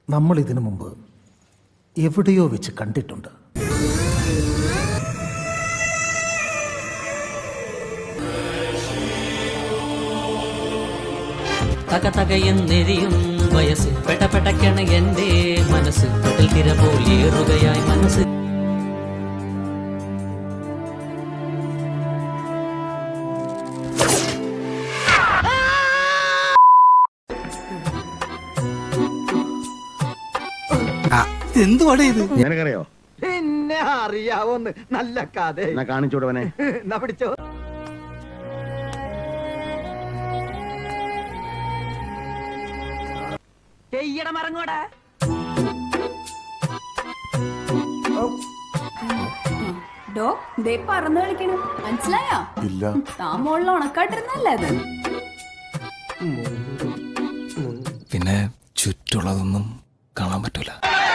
നമ്മൾ ഇതിനു മുമ്പ് എവിടെയോ വെച്ച് കണ്ടിട്ടുണ്ട് തക തകയെന്നെരിയും വയസ്സ് പെടപെടയ്ക്കണ എന്റെ മനസ്സ് കടൽ തിര പോലേറുകയായി മനസ്സ് എന്തുവാടേ ഇത് നിനക്കറിയോ പിന്നെ അറിയാവോന്ന് നല്ല കഥ എന്നാ കാണിച്ചോടവനെ എന്നാ പിടിച്ചോ ചെയ്യണം ഇറങ്ങോടാ ഡോ ദേ പറന്ന് കളിക്കണം മനസ്സിലായോ ഇല്ല താൻ മുകളിൽ ഉണക്കാട്ടിരുന്നല്ലേ അത് പിന്നെ ചുറ്റുള്ളതൊന്നും കാണാൻ പറ്റൂല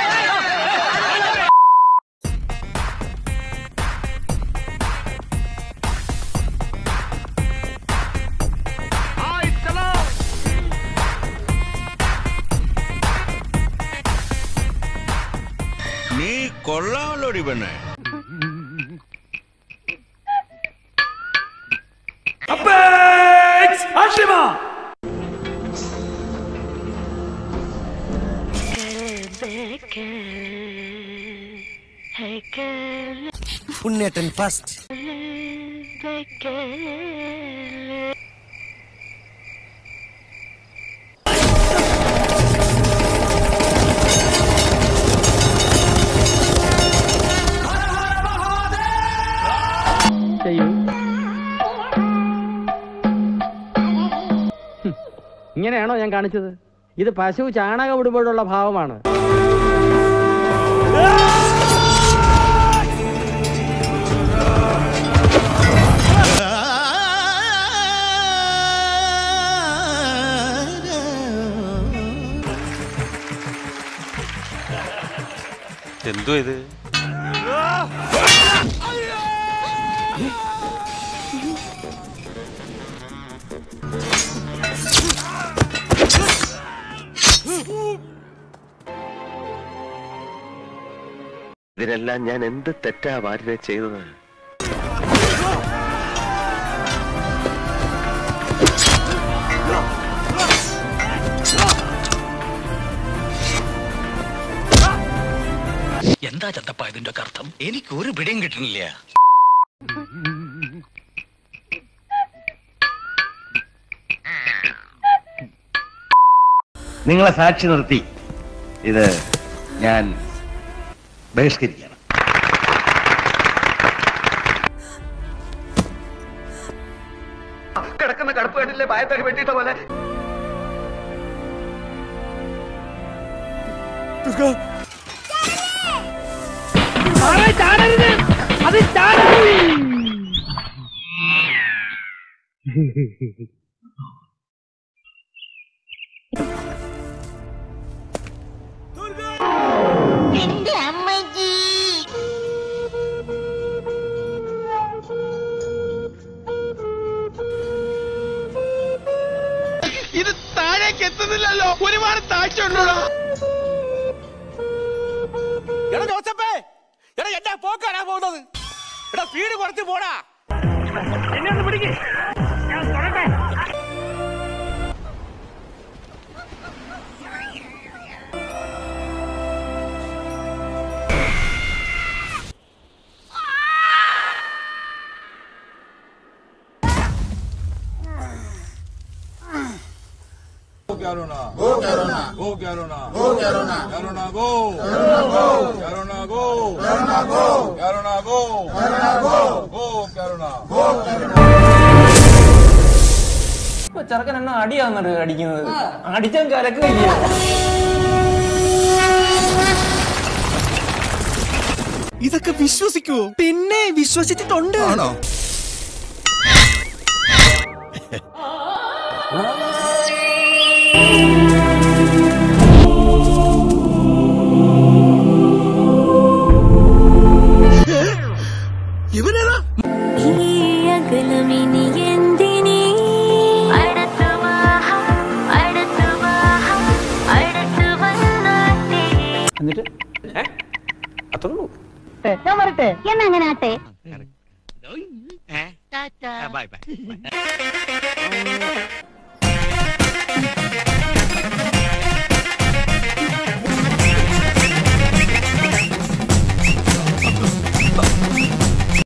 നീ കൊള്ളാമല്ലോടി പെണ്ണേ ഉണ്ണേട്ടൻ ഫസ്റ്റ് ഇങ്ങനെയാണോ ഞാൻ കാണിച്ചത് ഇത് പശു ചാണകം ഇടുമ്പോഴുള്ള ഭാവമാണ് എന്തോ ഇത് ഇതിനെല്ലാം ഞാൻ എന്ത് തെറ്റാ വാര്യനെ ചെയ്തത് എന്താ ചത്തപ്പ ഇതിന്റെ ഒക്കെ അർത്ഥം എനിക്ക് ഒരു പിടിയും കിട്ടുന്നില്ല നിങ്ങളെ സാക്ഷി നിർത്തി ഇത് ഞാൻ ബഹിഷ്കരിക്കണം കിടക്കുന്ന കടുപ്പ് കണ്ടില്ലേ ഭയത്തൊക്കെ വെട്ടിയിട്ട പോലെ ഇത് താഴേക്ക് എത്തുന്നില്ലല്ലോ ഒരുപാട് താഴ്ച ഉണ്ടോ എടാ ജോസപ്പേ എടാ എന്നാ പോക്കാടാ പോകുന്നത് എടാ സ്പീഡ് കുറച്ച് പോടാ ചെറുക്കൻ എണ്ണ അടിയാന്നോ അടിക്കുന്നത് അടിച്ചാൻ കലക്കില്ല ഇതൊക്കെ വിശ്വസിക്കുവോ പിന്നെ വിശ്വസിച്ചിട്ടുണ്ട് ആണോ ഇവനേതാ ഈ അകലമിനി എന്തിനീ അടുത്തു വാ, അടുത്തു വാ, അടുത്തു വന്നാൽ വരട്ടെ ഞാൻ വരട്ടെ എന്നാ അങ്ങനെ ആട്ടെ ബൈ ബൈ